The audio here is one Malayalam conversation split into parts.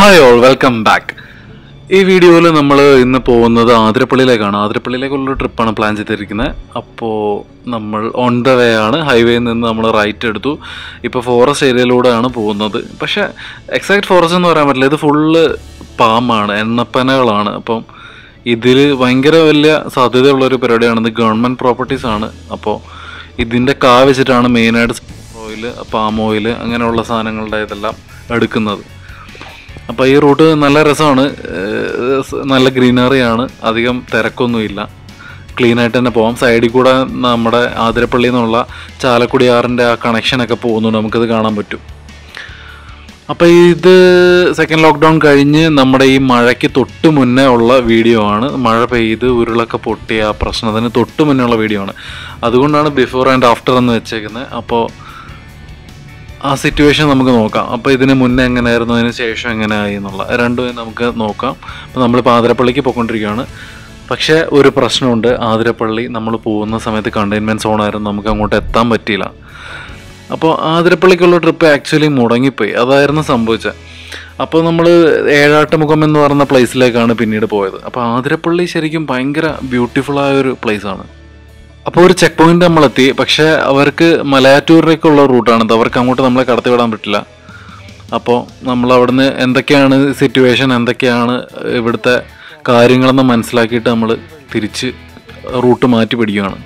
ഹായ് ഓൾ വെൽക്കം ബാക്ക് ഈ വീഡിയോയിൽ നമ്മൾ ഇന്ന് പോകുന്നത് ആതിരപ്പള്ളിയിലേക്കാണ് ആതിരപ്പള്ളിയിലേക്കുള്ളൊരു ട്രിപ്പാണ് പ്ലാൻ ചെയ്തിരിക്കുന്നത് അപ്പോൾ നമ്മൾ ഓൺ ദ വേ ആണ് ഹൈവേയിൽ നിന്ന് നമ്മൾ റൈറ്റ് എടുത്തു ഇപ്പോൾ ഫോറസ്റ്റ് ഏരിയയിലൂടെയാണ് പോകുന്നത് പക്ഷേ എക്സാക്ട് ഫോറസ്റ്റ് എന്ന് പറയാൻ പറ്റില്ല ഇത് ഫുള്ള് പാമ്പാണ് എണ്ണപ്പനകളാണ് അപ്പം ഇതിൽ ഭയങ്കര വലിയ സാധ്യതയുള്ളൊരു പരിപാടിയാണ് ഇത് ഗവൺമെൻറ് പ്രോപ്പർട്ടീസ് ആണ് അപ്പോൾ ഇതിൻ്റെ കാ വെച്ചിട്ടാണ് മെയിനായിട്ട് ഓയിൽ പാം ഓയിൽ അങ്ങനെയുള്ള സാധനങ്ങളുടെ ഇതെല്ലാം എടുക്കുന്നത് അപ്പോൾ ഈ റൂട്ട് നല്ല രസമാണ് ഏഹ് സ് നല്ല ഗ്രീനറിയാണ് അധികം തിരക്കൊന്നുമില്ല ക്ലീൻ ആയിട്ട് തന്നെ പോകാം സൈഡിൽ കൂടെ നമ്മുടെ ആതിരപ്പള്ളി എന്നുള്ള ചാലക്കുടി ആറിൻ്റെ ആ കണക്ഷനൊക്കെ പോകുന്നുണ്ട് നമുക്കത് കാണാൻ പറ്റും അപ്പോൾ ഇത് സെക്കൻഡ് ലോക്ക്ഡൗൺ കഴിഞ്ഞ് നമ്മുടെ ഈ മഴയ്ക്ക് തൊട്ട് മുന്നേ ഉള്ള വീഡിയോ ആണ് മഴ പെയ്ത് ഉരുളൊക്കെ പൊട്ടിയ ആ പ്രശ്നത്തിന് തൊട്ട് മുന്നേ ഉള്ള വീഡിയോ ആണ് അതുകൊണ്ടാണ് ബിഫോർ ആൻഡ് ആഫ്റ്റർ എന്ന് വെച്ചേക്കുന്നത് അപ്പോൾ ആ സിറ്റുവേഷൻ നമുക്ക് നോക്കാം അപ്പോൾ ഇതിന് മുന്നേ എങ്ങനെയായിരുന്നു അതിന് ശേഷം എങ്ങനെയായി എന്നുള്ള രണ്ടും നമുക്ക് നോക്കാം അപ്പോൾ നമ്മൾ ആതിരപ്പള്ളിക്ക് പോയിക്കൊണ്ടിരിക്കുകയാണ് പക്ഷേ ഒരു പ്രശ്നമുണ്ട് ആതിരപ്പള്ളി നമ്മൾ പോകുന്ന സമയത്ത് കണ്ടെയ്ൻമെൻറ്റ് സോണായിരുന്നു നമുക്ക് അങ്ങോട്ട് എത്താൻ പറ്റിയില്ല അപ്പോൾ ആതിരപ്പള്ളിക്കുള്ള ട്രിപ്പ് ആക്ച്വലി മുടങ്ങിപ്പോയി അതായിരുന്നു സംഭവിച്ചത് അപ്പോൾ നമ്മൾ ഏഴാട്ടുമുഖം എന്ന് പറയുന്ന പ്ലേസിലേക്കാണ് പിന്നീട് പോയത് അപ്പോൾ ആതിരപ്പള്ളി ശരിക്കും ഭയങ്കര ബ്യൂട്ടിഫുള്ളായ ഒരു പ്ലേസാണ് അപ്പോൾ ഒരു ചെക്ക് പോയിന്റ് നമ്മളെത്തി പക്ഷേ അവർക്ക് മലയാറ്റൂരിലേക്കുള്ള റൂട്ടാണിത് അവർക്ക് അങ്ങോട്ട് നമ്മളെ കടത്തി വിടാൻ പറ്റില്ല അപ്പോൾ നമ്മൾ അവിടുന്ന് എന്തൊക്കെയാണ് സിറ്റുവേഷൻ എന്തൊക്കെയാണ് ഇവിടുത്തെ കാര്യങ്ങളെന്ന് മനസ്സിലാക്കിയിട്ട് നമ്മൾ തിരിച്ച് റൂട്ട് മാറ്റി പിടിക്കുകയാണ്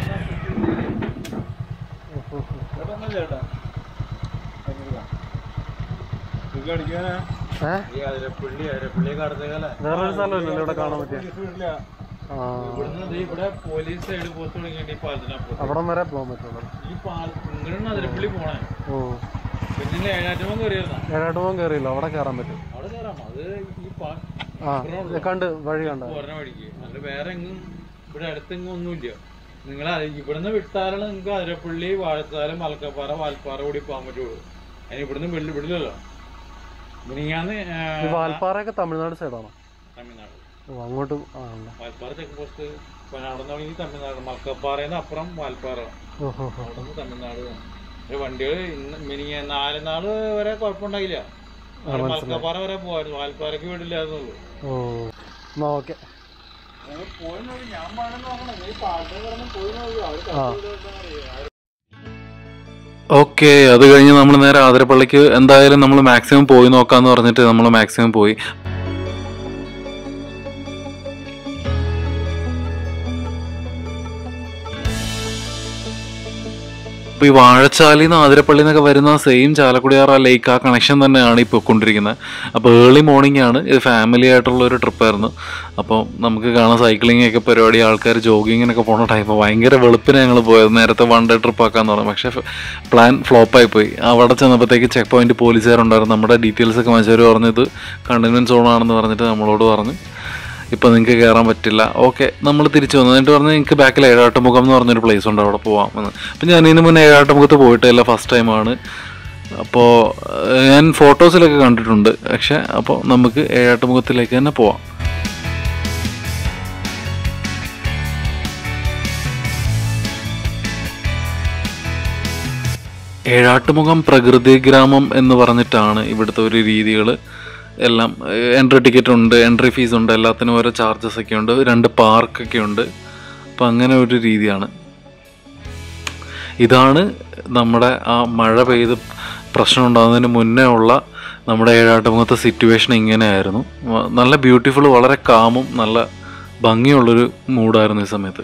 വേറൊരു സ്ഥലമില്ലല്ലോ ഇവിടെ കാണാൻ പറ്റിയ ആ ഇവിടെ പോലീസ് സൈഡ് പോസ്റ്റ് തുടങ്ങിയിട്ട് ഈ പാലത്തിനപ്പുറത്ത് അവിടം വരെ പോകാൻ പറ്റുള്ളൂ ഈ പാലം ഇങ്ങനെയാണ് അതിരപ്പള്ളി പോണേ ഓ പിന്നെ ഏഴാറ്റമ്മ കയറിയിരുന്ന ഏഴാട്ടുപോകാൻ കയറിയില്ല അവിടെ കയറാൻ പറ്റും അവിടെ കയറാം അത് ഈ പാ ആ ഇത് കണ്ട് വഴി കണ്ട പോരണ വഴിക്ക് അല്ല വേറെ എങ്ങും ഇവിടെ അടുത്തെങ്ങും ഒന്നുമില്ല നിങ്ങൾ ഇവിടുന്ന് വിട്ടാലാണ് നിങ്ങൾക്ക് അതിരപ്പള്ളി വാഴത്താലം മലക്കപ്പാറ വാൽപ്പാറ കൂടി പോകാൻ പറ്റുള്ളൂ അതിന് ഇവിടുന്ന് വെള്ളി വിടില്ലല്ലോ മിനിങ്ങാന്ന് ഈ വാൽപ്പാറയൊക്കെ തമിഴ്നാട് സൈഡാണോ തമിഴ്നാട് ഓ അങ്ങോട്ട് ആ ഉണ്ട്. വാൽപ്പാറ ചെക്ക് പോസ്റ്റ് അവിടെ തുടങ്ങി തമിഴ്നാട് മലക്കപ്പാറയിൽ നിന്ന് അപ്പുറം വാൽപ്പാറ ഓഹോ ഹോ. അവിടെ നിന്ന് തമിഴ്നാട് വണ്ടികൾ ഇന്ന് മിനിങ്ങ നാല് നാള് വരെ കുഴപ്പമുണ്ടായില്ല അവിടെ മലക്കപ്പാറ വരെ പോവായിരുന്നു വാൽപ്പാറയ്ക്ക് വിടില്ലായിരുന്നുള്ളൂ ഓ എന്നാ ഓക്കെ ഞാൻ പാടുന്ന പറഞ്ഞത് ഈ പാട്ട് കിടന്ന് പോയി നോക്കുക അവര് ആ ഓക്കെ അത് കഴിഞ്ഞ് നമ്മൾ നേരെ ആതിരപ്പള്ളിക്ക് എന്തായാലും നമ്മൾ മാക്സിമം പോയി നോക്കാന്ന് പറഞ്ഞിട്ട് നമ്മൾ മാക്സിമം പോയി അപ്പോൾ ഈ വാഴച്ചാലിൽ നിന്ന് ആതിരപ്പള്ളി നിന്നൊക്കെ വരുന്ന സെയിം ചാലക്കുടിയാർ ആ ലേക്ക് ആ കണക്ഷൻ തന്നെയാണ് ഈ പോയിക്കൊണ്ടിരിക്കുന്നത് അപ്പോൾ ഏർലി മോർണിംഗ് ആണ് ഇത് ഫാമിലി ആയിട്ടുള്ള ഒരു ട്രിപ്പായിരുന്നു അപ്പോൾ നമുക്ക് കാണാം സൈക്ലിംഗ് ഒക്കെ പരിപാടി ആൾക്കാർ ജോഗിങ്ങിനൊക്കെ പോണ ടൈം ഭയങ്കര വെളുപ്പിന് ഞങ്ങൾ പോയത് നേരത്തെ വൺ ഡേ ട്രിപ്പ് ആക്കാന്ന് പറഞ്ഞു പക്ഷേ പ്ലാൻ ഫ്ലോപ്പായി പോയി അവിടെ ചെന്നപ്പോഴത്തേക്ക് ചെക്ക് പോയിന്റ് പോലീസുകാരുണ്ടായിരുന്നു നമ്മുടെ ഡീറ്റെയിൽസ് ഒക്കെ മനുഷ്യർ പറഞ്ഞത് കണ്ടെയ്ൻമെൻറ്റ് സോൺ ആണെന്ന് പറഞ്ഞിട്ട് നമ്മളോട് പറഞ്ഞു ഇപ്പോൾ നിങ്ങൾക്ക് കയറാൻ പറ്റില്ല ഓക്കെ നമ്മൾ തിരിച്ചു വന്നു എന്നിട്ട് പറഞ്ഞ് നിങ്ങൾക്ക് ബാക്കിൽ ഏഴാട്ടുമുഖം എന്ന് പറഞ്ഞൊരു പ്ലേസ് ഉണ്ട് അവിടെ പോവാം എന്ന് അപ്പം ഞാൻ ഇതിന് മുന്നേ ഏഴാട്ടുമുഖത്ത് പോയിട്ടില്ല ഫസ്റ്റ് ടൈമാണ് അപ്പോൾ ഏഹ്, ഞാൻ ഫോട്ടോസിലൊക്കെ കണ്ടിട്ടുണ്ട് പക്ഷേ അപ്പോൾ നമുക്ക് ഏഴാട്ടുമുഖത്തിലേക്ക് തന്നെ പോവാം ഏഴാട്ടുമുഖം പ്രകൃതി ഗ്രാമം എന്ന് പറഞ്ഞിട്ടാണ് ഇവിടുത്തെ ഒരു രീതികൾ എല്ലാം എൻട്രി ടിക്കറ്റ് ഉണ്ട് എൻട്രി ഫീസ് ഉണ്ട് എല്ലാത്തിനും ഓരോ ചാർജസ് ഒക്കെ ഉണ്ട് രണ്ട് പാർക്കൊക്കെ ഉണ്ട് അപ്പം അങ്ങനെ ഒരു രീതിയാണ് ഇതാണ് നമ്മുടെ ആ മഴ പെയ്ത് പ്രശ്നം ഉണ്ടാകുന്നതിന് മുന്നേ ഉള്ള നമ്മുടെ ഏഴാട്ടുമുഖത്തെ സിറ്റുവേഷൻ ഇങ്ങനെയായിരുന്നു വ- നല്ല ബ്യൂട്ടിഫുൾ വളരെ കാമും നല്ല ഭംഗിയുള്ളൊരു മൂഡായിരുന്നു ഈ സമയത്ത്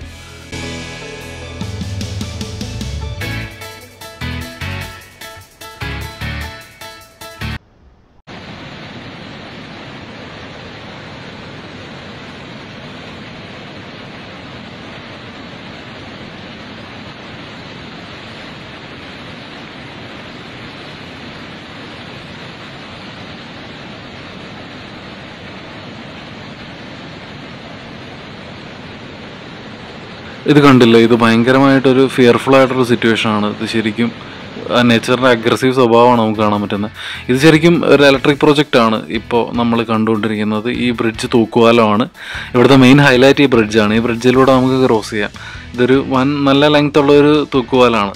ഇത് കണ്ടില്ല ഇത് ഭയങ്കരമായിട്ടൊരു ഫിയർഫുൾ ആയിട്ടൊരു സിറ്റുവേഷൻ ആണ് ഇത് ശരിക്കും നേച്ചറിൻ്റെ അഗ്രസീവ് സ്വഭാവമാണ് നമുക്ക് കാണാൻ പറ്റുന്നത് ഇത് ശരിക്കും ഒരു ഇലക്ട്രിക് പ്രോജക്റ്റ് ആണ് ഇപ്പോൾ നമ്മൾ കണ്ടുകൊണ്ടിരിക്കുന്നത് ഈ ബ്രിഡ്ജ് തൂക്കുവാലമാണ് ഇവിടുത്തെ മെയിൻ ഹൈലൈറ്റ് ഈ ബ്രിഡ്ജാണ് ഈ ബ്രിഡ്ജിലൂടെ നമുക്ക് ക്രോസ് ചെയ്യാം ഇതൊരു വൻ നല്ല ലെങ്ത് ഉള്ള ഒരു തൂക്കുവാലമാണ്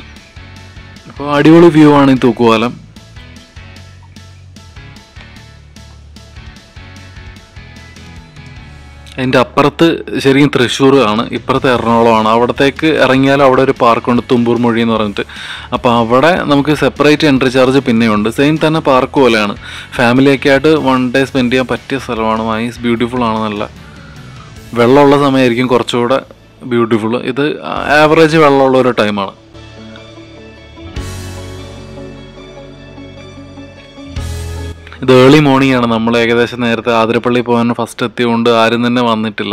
അപ്പോൾ അടിപൊളി വ്യൂ ആണ് ഈ തൂക്കുവാലം അതിൻ്റെ അപ്പുറത്ത് ശരിക്കും തൃശ്ശൂർ ആണ് ഇപ്പുറത്ത് എറണാകുളമാണ് അവിടത്തേക്ക് ഇറങ്ങിയാൽ അവിടെ ഒരു പാർക്കുണ്ട് തുമ്പൂർ മൊഴി എന്ന് പറഞ്ഞിട്ട് അപ്പോൾ അവിടെ നമുക്ക് സെപ്പറേറ്റ് എൻട്രി ചാർജ് പിന്നെയുണ്ട് സെയിം തന്നെ പാർക്ക് പോലെയാണ് ഫാമിലിയൊക്കെ ആയിട്ട് വൺ ഡേ സ്പെൻഡ് ചെയ്യാൻ പറ്റിയ സ്ഥലമാണ് നൈസ് ബ്യൂട്ടിഫുൾ ആണ് നല്ല വെള്ളമുള്ള സമയമായിരിക്കും കുറച്ചുകൂടെ ബ്യൂട്ടിഫുൾ ഇത് ആവറേജ് വെള്ളമുള്ള ഒരു ടൈമാണ് ഇത് ഏർലി മോർണിംഗ് ആണ് നമ്മൾ ഏകദേശം നേരത്തെ ആതിരപ്പള്ളി പോകാൻ ഫസ്റ്റ് എത്തിയതുകൊണ്ട് ആരും തന്നെ വന്നിട്ടില്ല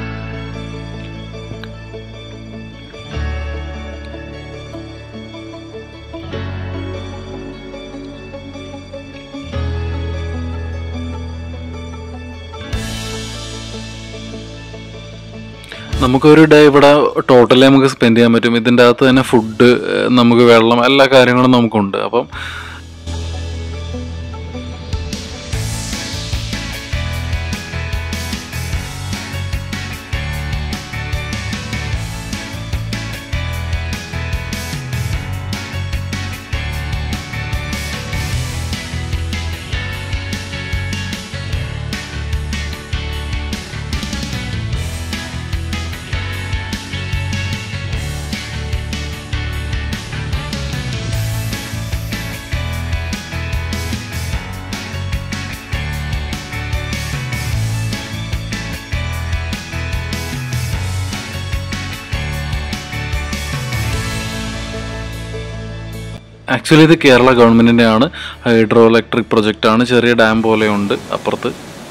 നമുക്കൊരു ഡേ ഇവിടെ ടോട്ടലി നമുക്ക് സ്പെൻഡ് ചെയ്യാൻ പറ്റും ഇതിൻ്റെ അകത്ത് തന്നെ ഫുഡ് നമുക്ക് വെള്ളം എല്ലാ കാര്യങ്ങളും നമുക്കുണ്ട് അപ്പം ആക്ച്വലി ഇത് കേരള ഗവൺമെൻറ്റിൻ്റെ ആണ് ഹൈഡ്രോ ഇലക്ട്രിക് പ്രൊജക്റ്റ് ആണ് ചെറിയ ഡാം പോലെയുണ്ട് അപ്പുറത്ത്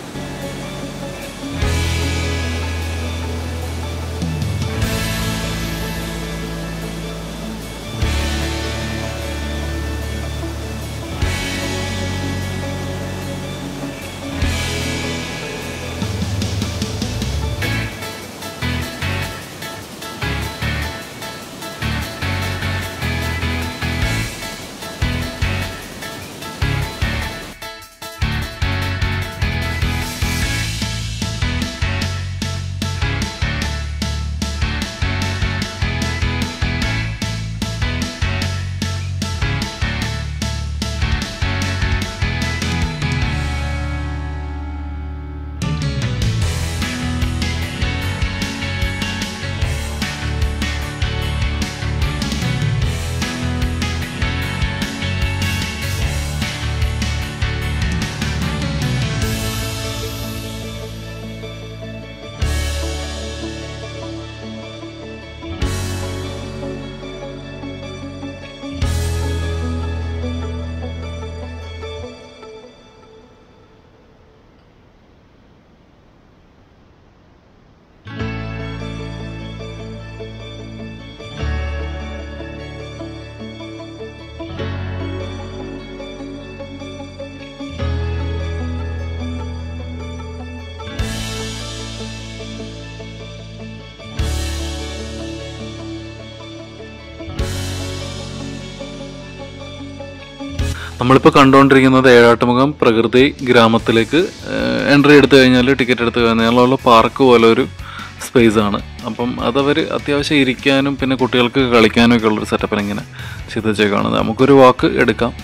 നമ്മളിപ്പോൾ കണ്ടുകൊണ്ടിരിക്കുന്നത് ഏഴാട്ടുമുഖം പ്രകൃതി ഗ്രാമത്തിലേക്ക് എൻട്രി എടുത്തു കഴിഞ്ഞാൽ ടിക്കറ്റ് എടുത്തു കഴിഞ്ഞാലുള്ള പാർക്ക് പോലെ ഒരു സ്പേസ് ആണ് അപ്പം അതവർ അത്യാവശ്യം ഇരിക്കാനും പിന്നെ കുട്ടികൾക്ക് കളിക്കാനും ഒക്കെ ഉള്ളൊരു സെറ്റപ്പിൽ ഇങ്ങനെ ചെയ്ത് വെച്ചേക്കാണ് നമുക്കൊരു വാക്ക് എടുക്കാം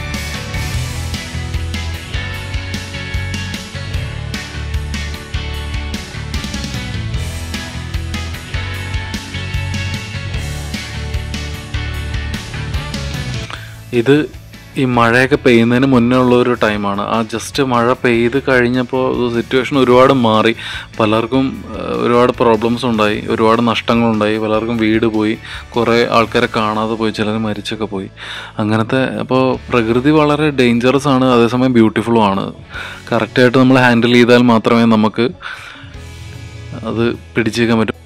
ഇത് ഈ മഴയൊക്കെ പെയ്യുന്നതിന് മുന്നേ ഉള്ള ഒരു ടൈമാണ് ആ ജസ്റ്റ് മഴ പെയ്ത് കഴിഞ്ഞപ്പോൾ സിറ്റുവേഷൻ ഒരുപാട് മാറി പലർക്കും ആ, ഒരുപാട് പ്രോബ്ലംസ് ഉണ്ടായി ഒരുപാട് നഷ്ടങ്ങളുണ്ടായി പലർക്കും വീട് പോയി കുറേ ആൾക്കാരെ കാണാതെ പോയി ചിലർ മരിച്ചൊക്കെ പോയി അങ്ങനത്തെ അപ്പോൾ പ്രകൃതി വളരെ ഡേഞ്ചറസ് ആണ് അതേസമയം ബ്യൂട്ടിഫുള്ളും ആണ് കറക്റ്റായിട്ട് നമ്മൾ ഹാൻഡിൽ ചെയ്താൽ മാത്രമേ നമുക്ക് അത് പിടിച്ചേക്കാൻ പറ്റൂ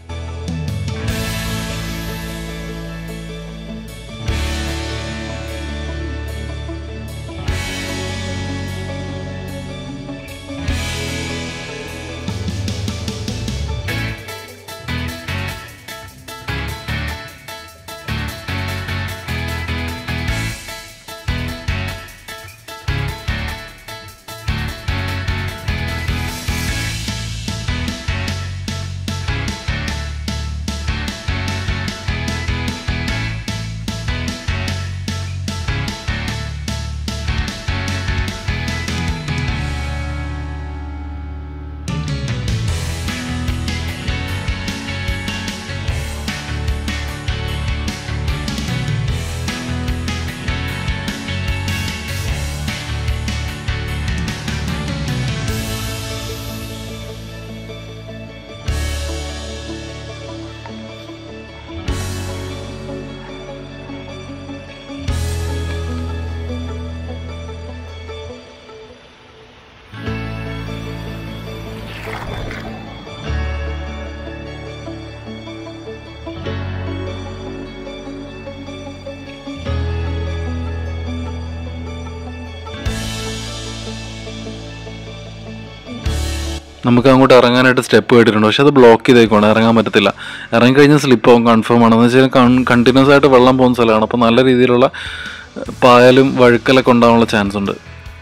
നമുക്ക് അങ്ങോട്ട് ഇറങ്ങാനായിട്ട് സ്റ്റെപ്പ് കേട്ടിട്ടുണ്ട് പക്ഷെ അത് ബ്ലോക്ക് ചെയ്തേക്കുവാണ് ഇറങ്ങാൻ പറ്റത്തില്ല ഇറങ്ങി കഴിഞ്ഞാൽ സ്ലിപ്പ് ആവും കൺഫേം ആണ് എന്ന് വെച്ചാൽ കണ്ടിന്യൂസ് ആയിട്ട് വെള്ളം പോകുന്ന സ്ഥലമാണ് അപ്പോൾ നല്ല രീതിയിലുള്ള ഏഹ്, പായലും വഴുക്കലൊക്കെ ഉണ്ടാകാനുള്ള ചാൻസ് ഉണ്ട്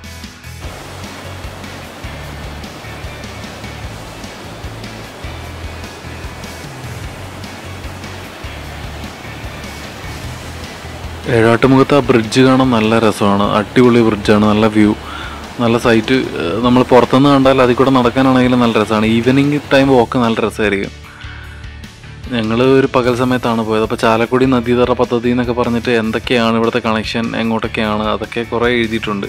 ഏഴാട്ടുമുഖത്ത് ആ ബ്രിഡ്ജ് കാണാൻ നല്ല രസമാണ് അടിപൊളി ബ്രിഡ്ജാണ് നല്ല വ്യൂ നല്ല സൈറ്റ് നമ്മൾ പുറത്തുനിന്ന് കണ്ടാൽ അതിൽ കൂടെ നടക്കാനാണെങ്കിലും നല്ല രസമാണ് ഈവനിങ് ടൈം വോക്ക് നല്ല രസമായിരിക്കും ഞങ്ങൾ ഒരു പകൽ സമയത്താണ് പോയത് അപ്പോൾ ചാലക്കുടി നദീതട പദ്ധതി എന്നൊക്കെ പറഞ്ഞിട്ട് എന്തൊക്കെയാണ് ഇവിടുത്തെ കണക്ഷൻ എങ്ങോട്ടൊക്കെയാണ് അതൊക്കെ കുറേ എഴുതിയിട്ടുണ്ട്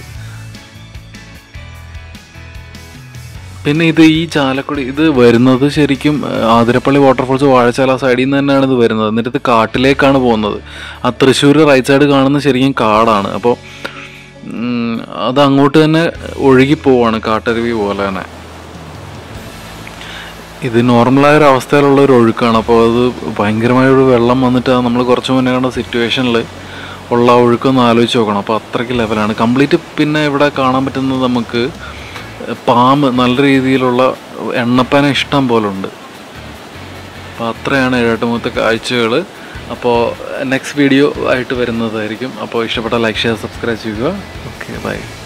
പിന്നെ ഇത് ഈ ചാലക്കുടി ഇത് വരുന്നത് ശരിക്കും ആ, ആതിരപ്പള്ളി വാട്ടർഫോൾസ് വാഴച്ചാല സൈഡിൽ നിന്ന് തന്നെയാണ് ഇത് വരുന്നത് എന്നിട്ട് ഇത് കാട്ടിലേക്കാണ് പോകുന്നത് ആ തൃശ്ശൂർ റൈറ്റ് സൈഡ് കാണുന്ന ശരിക്കും കാടാണ് അപ്പോൾ ഉം, അത് അങ്ങോട്ട് തന്നെ ഒഴുകി പോവാണ് കാട്ടരുവി പോലെ തന്നെ ഇത് നോർമലായ ഒരു അവസ്ഥയിലുള്ള ഒരു ഒഴുക്കാണ് അപ്പോൾ അത് ഭയങ്കരമായ ഒരു വെള്ളം വന്നിട്ട് നമ്മൾ കുറച്ച് മുന്നേ കണ്ട സിറ്റുവേഷനിൽ ഉള്ള ആ ഒഴുക്കൊന്ന് ആലോചിച്ച് നോക്കണം അപ്പോൾ അത്രയ്ക്ക് ലെവലാണ് കംപ്ലീറ്റ് പിന്നെ ഇവിടെ കാണാൻ പറ്റുന്നത് നമുക്ക് പാമ്പ് നല്ല രീതിയിലുള്ള എണ്ണപ്പന ഇഷ്ടം പോലെ ഉണ്ട് അപ്പോൾ അത്രയാണ് ഏഴാട്ടുമുഖത്തെ കാഴ്ചകൾ അപ്പോൾ നെക്സ്റ്റ് വീഡിയോ ആയിട്ട് വരുന്നതായിരിക്കും അപ്പോൾ ഇഷ്ടപ്പെട്ട ലൈക്ക് ഷെയർ സബ്സ്ക്രൈബ് ചെയ്യുക ഓക്കെ ബൈ